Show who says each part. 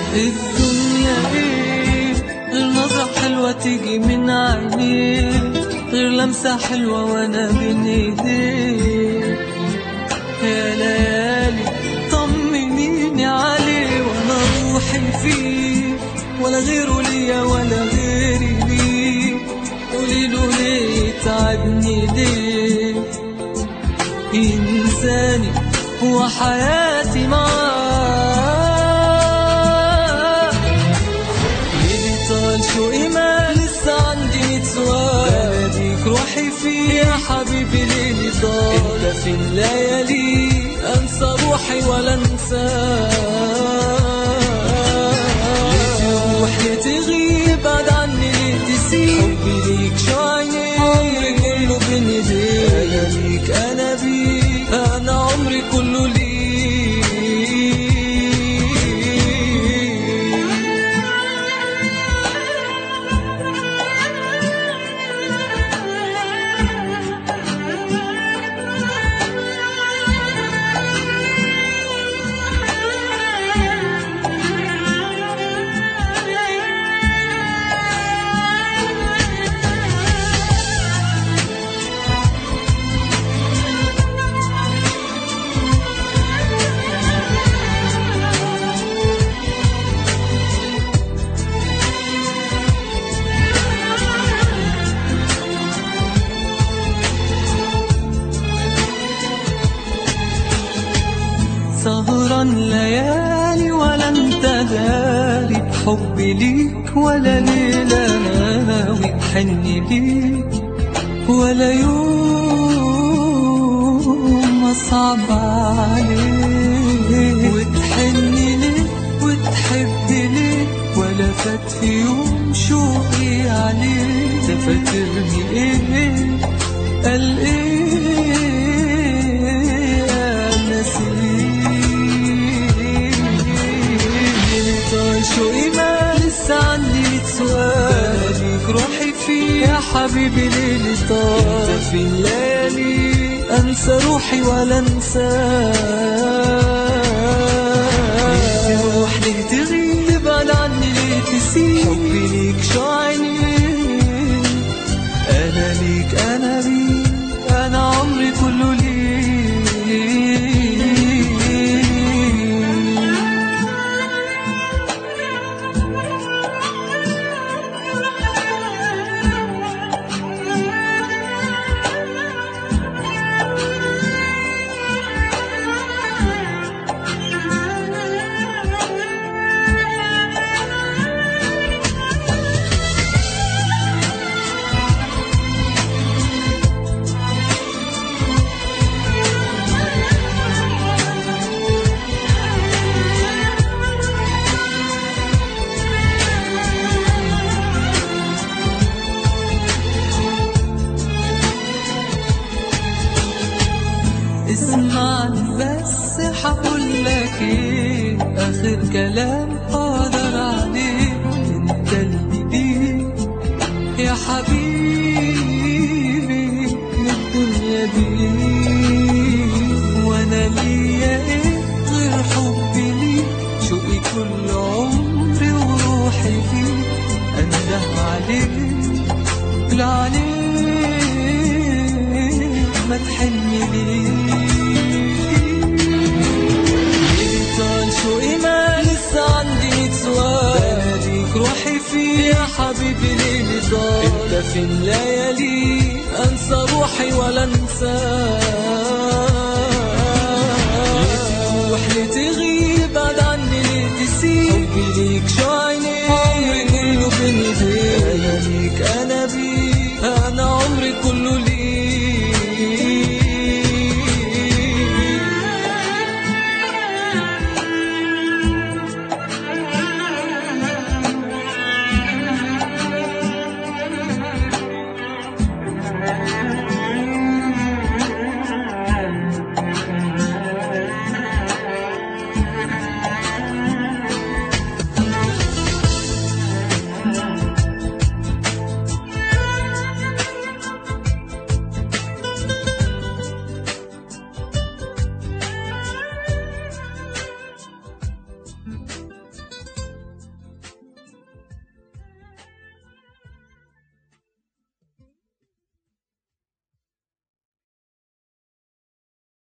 Speaker 1: الدنيا ايه غير نظرة حلوة تيجي من عينيه غير لمسة حلوة وانا بين ايديه يا ليالي طمنيني عليه وانا روحي فيه ولا غيره ليا ولا غيري ليه قولي له ليه تعبني ليه إنساني وحياتي معاه ليلي طال شو إيمان لسه عندي ميت سؤال بناديك روحي فيه يا حبيبي ليلي طال انت فين ليالي انسى روحي ولا انساك روحي تغيب بعد عني ليه تسيب حبي ليك شو عيني عمري كله بين ايديك انا ليك انا بيك انا عمري كله ليك سهران ليالي ولا انت داري بحبي ليك ولا ليلة ناوي بحني ليك ولا يوم أصعب عليك وتحني ليه وتحبي ليه ولا فات في يوم شوقي عليك تفاترني ايه قال ايه انا طال شو إيمان لسه عندي سؤال ليك روحي فيه يا حبيبي ليلي طال انت فين ليالي انسى روحي ولا انساك روح ليه تغيب تبعد عني ليه تسيب حبي ليك شو عيني انا ليك انا بيك انا عمري كله ليك اسمعني بس حقول لك ايه اخر كلام اقدر عليه انت اللي بيه يا حبيبي من الدنيا دي وانا ليا ايه غير حبي ليك شوقي كل عمري وروحي فيك انده عليك لا عليك ما تحني ليه طال شو إيمان لسه عندي ميت سؤال بناديك روحي فيه يا حبيبي ليلي طال انت فين ليالي انسى روحي ولا انساك روح ليه تغيب بعد عني ليه تسيب